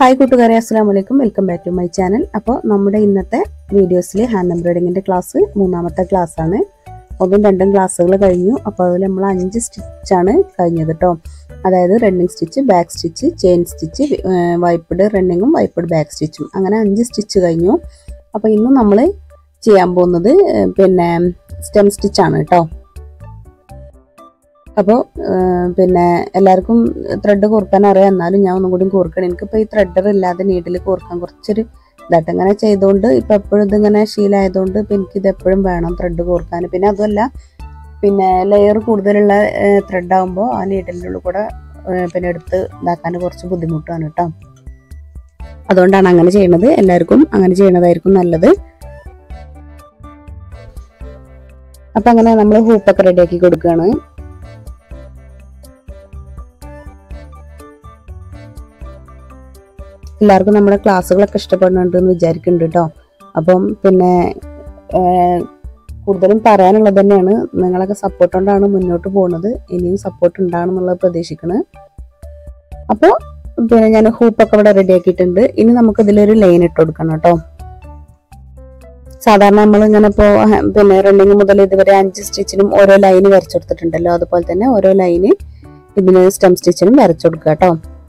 hi കൂട്ടുകാരെ അസ്സാം വലൈക്കും welcome back to my channel അപ്പോൾ നമ്മുടെ ഇന്നത്തെ വീഡിയോസിൽ ഹാൻഡ് എംബ്രോയിഡിങ്ങിൻ്റെ ക്ലാസ് മൂന്നാമത്തെ class ആണ് ഒന്നും രണ്ടും ക്ലാസ്സുകൾ കഴിഞ്ഞു അപ്പോൾ അതിൽ നമ്മൾ അഞ്ച് സ്റ്റിച്ചാണ് കഴിഞ്ഞത് കേട്ടോ അതായത് running stitch back stitch chain stitch whipped റണ്ണിങ്ങും വൈപ്പിഡ് ബാക്ക് സ്റ്റിച്ചും അങ്ങനെ അഞ്ച് സ്റ്റിച്ച് കഴിഞ്ഞു അപ്പോൾ ഇന്ന് നമ്മൾ ചെയ്യാൻ പോകുന്നത് ഏർ, പിന്നെ സ്റ്റെം സ്റ്റിച്ചാണ് കേട്ടോ അപ്പോൾ പിന്നെ എല്ലാവർക്കും ത്രെഡ് കോർക്കാൻ അറിയാം എന്നാലും ഞാൻ ഒന്നും കൂടി കോർക്കണം എനിക്കിപ്പോൾ ഈ ത്രെഡർ ഇല്ലാതെ നീഡിൽ കോർക്കാൻ കുറച്ചൊരു ഇതായിട്ട് ഇങ്ങനെ ചെയ്തുകൊണ്ട് ഇപ്പം എപ്പോഴും ഇതിങ്ങനെ ശീലമായതുകൊണ്ട് ഇപ്പം എനിക്കിത് എപ്പോഴും വേണം ത്രെഡ് കോർക്കാൻ പിന്നെ അതുമല്ല പിന്നെ ലെയർ കൂടുതലുള്ള ത്രെഡ് ആകുമ്പോൾ ആ നീഡിൻ്റെ ഉള്ളിൽ കൂടെ ഏർ, പിന്നെ എടുത്ത് ഇതാക്കാൻ കുറച്ച് ബുദ്ധിമുട്ടാണ് കേട്ടോ അതുകൊണ്ടാണ് അങ്ങനെ ചെയ്യണത് എല്ലാവർക്കും അങ്ങനെ ചെയ്യണതായിരിക്കും നല്ലത് അപ്പം അങ്ങനെ നമ്മൾ ഹൂപ്പൊക്കെ റെഡിയാക്കി കൊടുക്കുകയാണ് എല്ലാവർക്കും നമ്മുടെ ക്ലാസ്സുകളൊക്കെ ഇഷ്ടപ്പെടുന്നുണ്ട് എന്ന് വിചാരിക്കുന്നുണ്ട് കേട്ടോ അപ്പം പിന്നെ ഏർ, കൂടുതലും പറയാനുള്ളത് തന്നെയാണ് നിങ്ങളൊക്കെ സപ്പോർട്ട് കൊണ്ടാണ് മുന്നോട്ട് പോകുന്നത് ഇനിയും സപ്പോർട്ട് ഉണ്ടാകണമെന്നുള്ളത് പ്രതീക്ഷിക്കുന്നത് അപ്പോൾ പിന്നെ ഞാൻ ഹൂപ്പൊക്കെ ഇവിടെ റെഡി ആക്കിയിട്ടുണ്ട് ഇനി നമുക്ക് ഇതിലൊരു ലൈൻ ഇട്ട് കൊടുക്കണം കേട്ടോ സാധാരണ നമ്മൾ ഇങ്ങനെ ഇപ്പോൾ പിന്നെ റണ്ണിങ് മുതൽ ഇതുവരെ അഞ്ച് സ്റ്റിച്ചിനും ഓരോ ലൈന് വരച്ചു കൊടുത്തിട്ടുണ്ടല്ലോ അതുപോലെ തന്നെ ഓരോ ലൈന് ഇതിന് സ്റ്റെം സ്റ്റിച്ചിനും വരച്ചു കൊടുക്കുക കേട്ടോ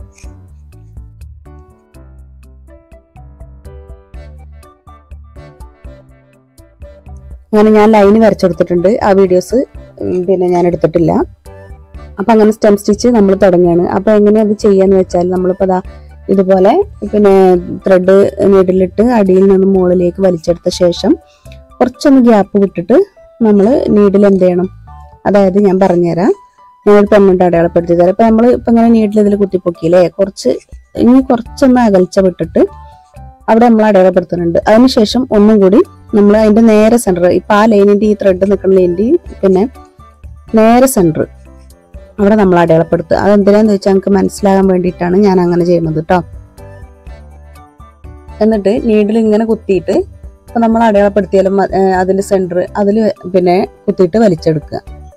അങ്ങനെ ഞാൻ ലൈന് വരച്ചു കൊടുത്തിട്ടുണ്ട് ആ വീഡിയോസ് പിന്നെ ഞാൻ എടുത്തിട്ടില്ല അപ്പൊ അങ്ങനെ സ്റ്റെം സ്റ്റിച്ച് നമ്മൾ തുടങ്ങുകയാണ് അപ്പൊ എങ്ങനെയാ അത് ചെയ്യാന്ന് വെച്ചാൽ നമ്മളിപ്പോ ദാ ഇതുപോലെ പിന്നെ ത്രെഡ് നീഡിലിട്ട് അടിയിൽ നിന്ന് മുകളിലേക്ക് വലിച്ചെടുത്ത ശേഷം കുറച്ചൊന്ന് ഗ്യാപ്പ് വിട്ടിട്ട് നമ്മൾ നീഡിൽ എന്ത് ചെയ്യണം അതായത് ഞാൻ പറഞ്ഞുതരാം ഞാനൊരു പെണ്ണിട്ട് അടയാളപ്പെടുത്തി തരാം ഇപ്പൊ നമ്മൾ ഇപ്പൊ ഇങ്ങനെ നീഡിൽ ഇതിൽ കുത്തിപ്പൊക്കിയില്ലേ കുറച്ച് ഇനി കുറച്ചൊന്ന് അകൽച്ച വിട്ടിട്ട് അവിടെ നമ്മൾ അടയാളപ്പെടുത്തുന്നുണ്ട് അതിനുശേഷം ഒന്നും കൂടി നമ്മൾ അതിന്റെ നേരെ സെന്റർ ഇപ്പൊ ആ ലൈനിന്റെ ഈ ത്രെഡ് നിൽക്കുന്ന ലൈനിന്റെ പിന്നെ നേരെ സെന്റർ അവിടെ നമ്മൾ അടയാളപ്പെടുത്തുക അതെന്തിനാന്ന് വെച്ചാൽ നമുക്ക് മനസ്സിലാകാൻ വേണ്ടിയിട്ടാണ് ഞാൻ അങ്ങനെ ചെയ്യുന്നത് കേട്ടോ എന്നിട്ട് നീഡിൽ ഇങ്ങനെ കുത്തിയിട്ട് ഇപ്പൊ നമ്മൾ അടയാളപ്പെടുത്തിയാലും അ- ഏർ അതിന്റെ സെന്റർ അതിൽ പിന്നെ കുത്തിയിട്ട് വലിച്ചെടുക്കുക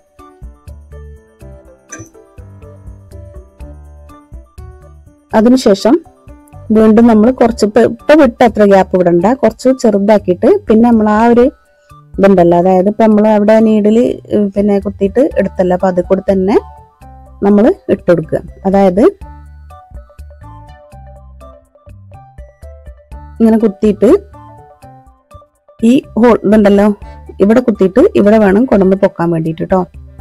അതിനുശേഷം വീണ്ടും നമ്മൾ കുറച്ച് ഇപ്പൊ ഇപ്പൊ വിട്ട് അത്ര ഗ്യാപ്പ് വിടണ്ട കുറച്ച് ചെറുതാക്കിയിട്ട് പിന്നെ നമ്മൾ ആ ഒരു ഇതുണ്ടല്ലോ അതായത് ഇപ്പൊ നമ്മൾ അവിടെ നീഡിൽ പിന്നെ കുത്തിയിട്ട് എടുത്തല്ലോ അപ്പൊ അതിൽ കൂടെ തന്നെ നമ്മൾ ഇട്ടുകൊടുക്കുക അതായത് ഇങ്ങനെ കുത്തിയിട്ട് ഈ ഹോൾ ഇതുണ്ടല്ലോ ഇവിടെ കുത്തിയിട്ട് ഇവിടെ വേണം കൊണ്ടുവന്ന് പൊക്കാൻ വേണ്ടിയിട്ട് കേട്ടോ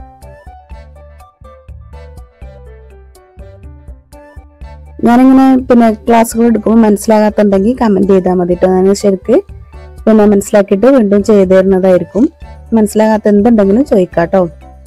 ഞാനിങ്ങനെ പിന്നെ ക്ലാസ്സുകൾ എടുക്കുമ്പോൾ മനസ്സിലാകാത്തുണ്ടെങ്കിൽ കമന്റ് ചെയ്താൽ മതി കേട്ടോ ഞാൻ ശരിക്ക് പിന്നെ മനസ്സിലാക്കിയിട്ട് വീണ്ടും ചെയ്തു തരുന്നതായിരിക്കും മനസ്സിലാകാത്ത എന്തുണ്ടെങ്കിലും ചോദിക്കാം കേട്ടോ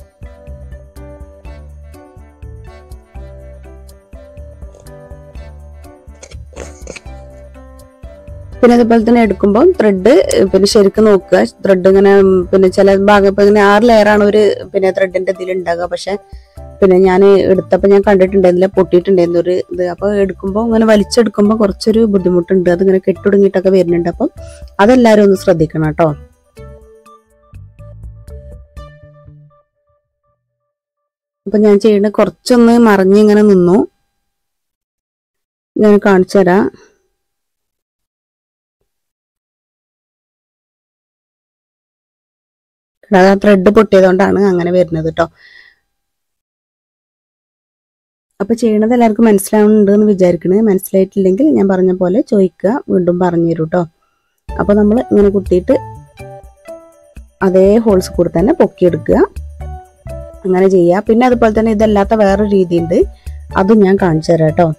പിന്നെ അതുപോലെ തന്നെ എടുക്കുമ്പോൾ ത്രെഡ് പിന്നെ ശരിക്കും നോക്കുക ത്രെഡ് ഇങ്ങനെ ഉം, പിന്നെ ചില ഭാഗം ഇപ്പൊ ഇങ്ങനെ ആറ് ലെയറാണ് ഒരു പിന്നെ ത്രെഡിന്റെ ഇതിൽ ഉണ്ടാകുക പക്ഷെ പിന്നെ ഞാൻ എടുത്തപ്പോൾ ഞാൻ കണ്ടിട്ടുണ്ടായിരുന്നില്ല പൊട്ടിയിട്ടുണ്ടായിരുന്നു ഒരു ഇത് അപ്പോൾ എടുക്കുമ്പോൾ ഇങ്ങനെ വലിച്ചെടുക്കുമ്പോൾ കുറച്ചൊരു ബുദ്ധിമുട്ടുണ്ട് അതിങ്ങനെ കെട്ടുടുങ്ങിയിട്ടൊക്കെ വരുന്നുണ്ട് അപ്പം അതെല്ലാവരും ഒന്ന് ശ്രദ്ധിക്കണം കേട്ടോ അപ്പൊ ഞാൻ ചെയ്യുന്ന കുറച്ചൊന്ന് മറിഞ്ഞ് ഇങ്ങനെ നിന്നു ഞാൻ കാണിച്ചു തരാം അത് ത്രെഡ് പൊട്ടിയതുകൊണ്ടാണ് അങ്ങനെ വരുന്നത് കേട്ടോ അപ്പൊ ചെയ്യണത് എല്ലാവർക്കും മനസ്സിലാവുന്നുണ്ട് എന്ന് വിചാരിക്കണേ മനസ്സിലായിട്ടില്ലെങ്കിൽ ഞാൻ പറഞ്ഞ പോലെ ചോദിക്കുക വീണ്ടും പറഞ്ഞു തരൂ കേട്ടോ അപ്പൊ നമ്മൾ ഇങ്ങനെ കുത്തിയിട്ട് അതേ ഹോൾസ് കൂടെ തന്നെ പൊക്കിയെടുക്കുക അങ്ങനെ ചെയ്യുക പിന്നെ അതുപോലെ തന്നെ ഇതല്ലാത്ത വേറെ രീതിയുണ്ട് അതും ഞാൻ കാണിച്ചു തരാം കേട്ടോ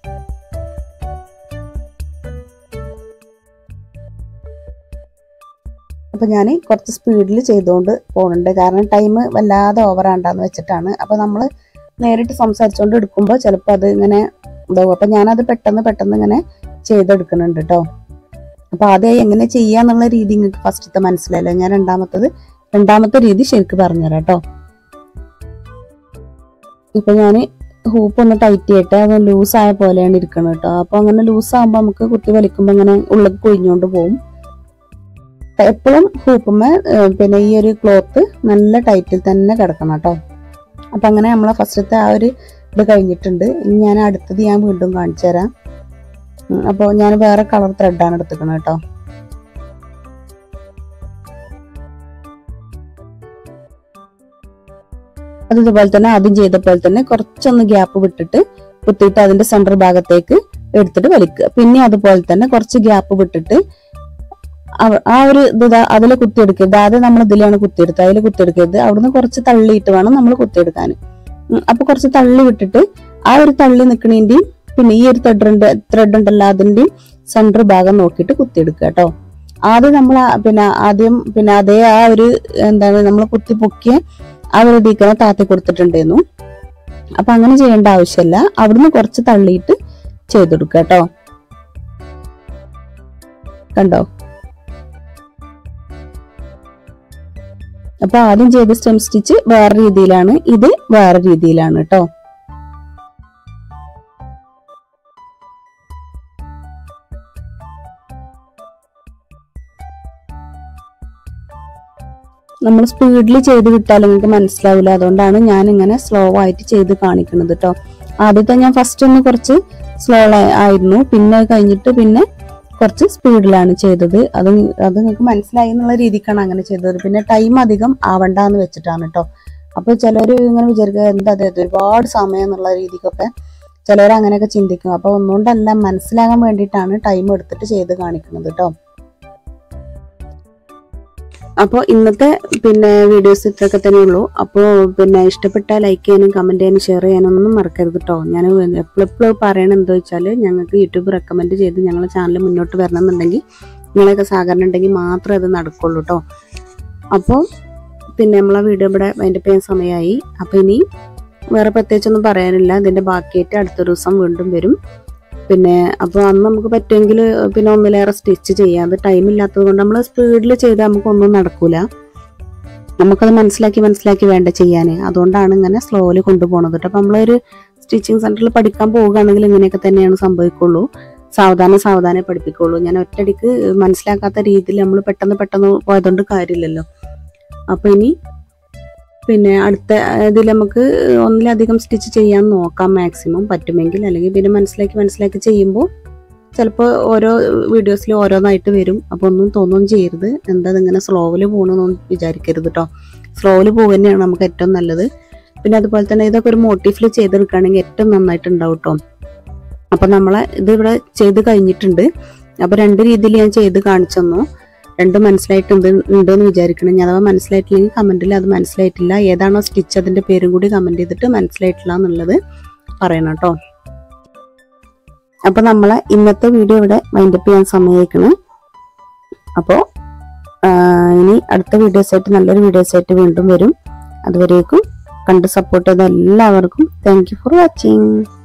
അപ്പൊ ഞാൻ കുറച്ച് സ്പീഡിൽ ചെയ്തുകൊണ്ട് പോകുന്നുണ്ട് കാരണം ടൈം വല്ലാതെ ഓവർ ആണ്ടാന്ന് വെച്ചിട്ടാണ് അപ്പൊ നമ്മൾ നേരിട്ട് സംസാരിച്ചുകൊണ്ട് എടുക്കുമ്പോൾ ചിലപ്പോൾ അത് ഇങ്ങനെ ഇതാവും അപ്പൊ ഞാനത് പെട്ടെന്ന് പെട്ടെന്ന് ഇങ്ങനെ ചെയ്തെടുക്കുന്നുണ്ട് കേട്ടോ അപ്പൊ ആദ്യമായി എങ്ങനെ ചെയ്യാന്നുള്ള രീതി നിങ്ങൾക്ക് ഫസ്റ്റത്തെ മനസ്സിലായല്ലോ ഞാൻ രണ്ടാമത്തത് രണ്ടാമത്തെ രീതി ശരിക്ക് പറഞ്ഞുതരാം കേട്ടോ ഇപ്പൊ ഞാൻ ഹൂപ്പ് ഒന്ന് ടൈറ്റ് ചെയ്തിട്ട് അത് ലൂസ് ആയ പോലെയാണ് ഇരിക്കുന്നത് കേട്ടോ അപ്പൊ അങ്ങനെ ലൂസ് ആകുമ്പോൾ നമുക്ക് കുത്തി വലിക്കുമ്പോൾ ഇങ്ങനെ ഉള്ളിൽ കൊഴിഞ്ഞുകൊണ്ട് പോകും എപ്പോഴും ഹൂപ്പുമ്മ പിന്നെ ഈ ഒരു ക്ലോത്ത് നല്ല ടൈറ്റിൽ തന്നെ കിടക്കണം കേട്ടോ അപ്പൊ അങ്ങനെ നമ്മളെ ഫസ്റ്റത്തെ ആ ഒരു ഇത് കഴിഞ്ഞിട്ടുണ്ട് ഇനി ഞാൻ അടുത്തത് ഞാൻ വീണ്ടും കാണിച്ചു തരാം അപ്പോൾ ഞാൻ വേറെ കളർ ത്രെഡാണ് എടുത്തിക്കുന്നത് കേട്ടോ അത് ഇതുപോലെ തന്നെ ആദ്യം ചെയ്ത പോലെ തന്നെ കുറച്ചൊന്ന് ഗ്യാപ്പ് വിട്ടിട്ട് കുത്തിയിട്ട് അതിന്റെ സെന്റർ ഭാഗത്തേക്ക് എടുത്തിട്ട് വലിക്കുക പിന്നെ അതുപോലെ തന്നെ കുറച്ച് ഗ്യാപ്പ് വിട്ടിട്ട് അവ- ആ ഒരു ഇത് അതിൽ കുത്തിയെടുക്കരുത് ആദ്യം നമ്മൾ ഇതിലാണ് കുത്തിയെടുത്തത് അതിൽ കുത്തിയെടുക്കരുത് അവിടുന്ന് കുറച്ച് തള്ളിയിട്ട് വേണം നമ്മൾ കുത്തിയെടുക്കാൻ ഉം, അപ്പൊ കുറച്ച് തള്ളി വിട്ടിട്ട് ആ ഒരു തള്ളി നിൽക്കണേന്റെയും പിന്നെ ഈ ഒരു ത്രെഡ് ത്രെഡ് ഉണ്ടല്ലോ അതിന്റെയും സെന്റർ ഭാഗം നോക്കിയിട്ട് കുത്തിയെടുക്കുക കേട്ടോ ആദ്യം നമ്മൾ പിന്നെ ആദ്യം പിന്നെ അതേ ആ ഒരു എന്താണ് നമ്മൾ കുത്തി പൊക്കിയ ആ ഒരു ഇതിക്കനെ താത്തി കൊടുത്തിട്ടുണ്ടായിരുന്നു അപ്പൊ അങ്ങനെ ചെയ്യേണ്ട ആവശ്യമില്ല അവിടുന്ന് കുറച്ച് തള്ളിയിട്ട് ചെയ്തെടുക്കുക കേട്ടോ കണ്ടോ അപ്പൊ ആദ്യം ചെയ്ത സ്റ്റെം സ്റ്റിച്ച് വേറെ രീതിയിലാണ് ഇത് വേറെ രീതിയിലാണ് കേട്ടോ നമ്മൾ സ്പീഡിൽ ചെയ്ത് വിട്ടാൽ നിങ്ങൾക്ക് മനസ്സിലാവില്ല അതുകൊണ്ടാണ് ഞാൻ ഇങ്ങനെ സ്ലോ ആയിട്ട് ചെയ്ത് കാണിക്കുന്നത് കേട്ടോ ആദ്യത്തെ ഞാൻ ഫസ്റ്റ് ഒന്ന് കുറച്ച് സ്ലോ ആയിരുന്നു പിന്നെ അത് കഴിഞ്ഞിട്ട് പിന്നെ കുറച്ച് സ്പീഡിലാണ് ചെയ്തത് അത് നി- അത് നിങ്ങൾക്ക് മനസ്സിലായി എന്നുള്ള രീതിക്കാണ് അങ്ങനെ ചെയ്തത് പിന്നെ ടൈം അധികം ആവണ്ടെന്ന് വെച്ചിട്ടാണ് കേട്ടോ അപ്പൊ ചിലർ ഇങ്ങനെ വിചാരിക്കുക എന്താ അത് ഒരുപാട് സമയം എന്നുള്ള രീതിക്കൊക്കെ ചിലർ അങ്ങനെയൊക്കെ ചിന്തിക്കും അപ്പൊ ഒന്നുകൊണ്ടല്ല മനസ്സിലാകാൻ വേണ്ടിയിട്ടാണ് ടൈം എടുത്തിട്ട് ചെയ്ത് കാണിക്കുന്നത് കേട്ടോ അപ്പോൾ ഇന്നത്തെ പിന്നെ വീഡിയോസ് ഇത്രയൊക്കെ തന്നെ ഉള്ളൂ അപ്പോൾ പിന്നെ ഇഷ്ടപ്പെട്ട ലൈക്ക് ചെയ്യാനും കമൻറ്റ് ചെയ്യാനും ഷെയർ ചെയ്യാനൊന്നും മറക്കരുത് കേട്ടോ ഞാൻ എപ്പോഴെപ്പോഴും പറയണത് എന്താ വെച്ചാൽ ഞങ്ങൾക്ക് യൂട്യൂബ് റെക്കമെൻഡ് ചെയ്ത് ഞങ്ങളെ ചാനൽ മുന്നോട്ട് വരണം എന്നുണ്ടെങ്കിൽ നിങ്ങളെയൊക്കെ സഹകരണം ഉണ്ടെങ്കിൽ മാത്രമേ അത് നടക്കുള്ളൂ കേട്ടോ അപ്പോൾ പിന്നെ നമ്മളെ വീഡിയോ ഇവിടെ അതിൻ്റെ ചെയ്യാൻ സമയമായി അപ്പോൾ ഇനി വേറെ പ്രത്യേകിച്ചൊന്നും പറയാനില്ല ഇതിൻ്റെ ബാക്കിയായിട്ട് അടുത്ത ദിവസം വീണ്ടും വരും പിന്നെ അപ്പോൾ അന്ന് നമുക്ക് പറ്റുമെങ്കിൽ പിന്നെ ഒന്നിലേറെ സ്റ്റിച്ച് ചെയ്യാം അത് ടൈം ഇല്ലാത്തത് കൊണ്ട് നമ്മൾ സ്പീഡിൽ ചെയ്താൽ നമുക്കൊന്നും നടക്കൂല നമുക്കത് മനസ്സിലാക്കി മനസ്സിലാക്കി വേണ്ട ചെയ്യാൻ അതുകൊണ്ടാണ് ഇങ്ങനെ സ്ലോയിൽ കൊണ്ടുപോകുന്നത് കേട്ടോ അപ്പം നമ്മളൊരു സ്റ്റിച്ചിങ് സെന്ററിൽ പഠിക്കാൻ പോവുകയാണെങ്കിൽ ഇങ്ങനെയൊക്കെ തന്നെയാണ് സംഭവിക്കുള്ളൂ സാവധാനം സാവധാനം പഠിപ്പിക്കുള്ളൂ ഞാൻ ഒറ്റയടിക്ക് മനസ്സിലാക്കാത്ത രീതിയിൽ നമ്മൾ പെട്ടെന്ന് പെട്ടെന്ന് പോയതുകൊണ്ട് കാര്യമില്ലല്ലോ അപ്പൊ ഇനി പിന്നെ അടുത്ത ഇതിൽ നമുക്ക് ഒന്നിലധികം സ്റ്റിച്ച് ചെയ്യാൻ നോക്കാം മാക്സിമം പറ്റുമെങ്കിൽ അല്ലെങ്കിൽ പിന്നെ മനസ്സിലാക്കി മനസ്സിലാക്കി ചെയ്യുമ്പോൾ ചിലപ്പോൾ ഓരോ വീഡിയോസിൽ ഓരോന്നായിട്ട് വരും അപ്പോൾ ഒന്നും തോന്നുകയും ചെയ്യരുത് എന്താ ഇതിങ്ങനെ സ്ലോവിൽ പോകണമെന്നൊന്നും വിചാരിക്കരുത് കേട്ടോ സ്ലോവിൽ പോകുക തന്നെയാണ് നമുക്ക് ഏറ്റവും നല്ലത് പിന്നെ അതുപോലെ തന്നെ ഇതൊക്കെ ഒരു മോട്ടീഫിൽ ചെയ്തെടുക്കുകയാണെങ്കിൽ ഏറ്റവും നന്നായിട്ട് ഉണ്ടാവും കേട്ടോ അപ്പം നമ്മളെ ഇത് ഇവിടെ ചെയ്ത് കഴിഞ്ഞിട്ടുണ്ട് അപ്പോൾ രണ്ട് രീതിയിൽ ഞാൻ ചെയ്ത് കാണിച്ചു തന്നു രണ്ട് മനസ്സിലായിട്ടുണ്ട് ഉണ്ടെന്ന് വിചാരിക്കണം ഇനി അഥവാ മനസ്സിലായിട്ടില്ലെങ്കിൽ കമൻറ്റിൽ അത് മനസ്സിലായിട്ടില്ല ഏതാണോ സ്റ്റിച്ച് അതിൻ്റെ പേരും കൂടി കമൻറ്റ് ചെയ്തിട്ട് മനസ്സിലായിട്ടില്ല എന്നുള്ളത് പറയണം കേട്ടോ അപ്പോൾ നമ്മളെ ഇന്നത്തെ വീഡിയോ ഇവിടെ വൈൻഡപ്പ് ചെയ്യാൻ സമയമായിക്കണ് അപ്പോൾ ഇനി അടുത്ത വീഡിയോസ് ആയിട്ട് നല്ലൊരു വീഡിയോസ് ആയിട്ട് വീണ്ടും വരും അതുവരേക്കും കണ്ട് സപ്പോർട്ട് ചെയ്ത എല്ലാവർക്കും താങ്ക് യു ഫോർ വാച്ചിങ്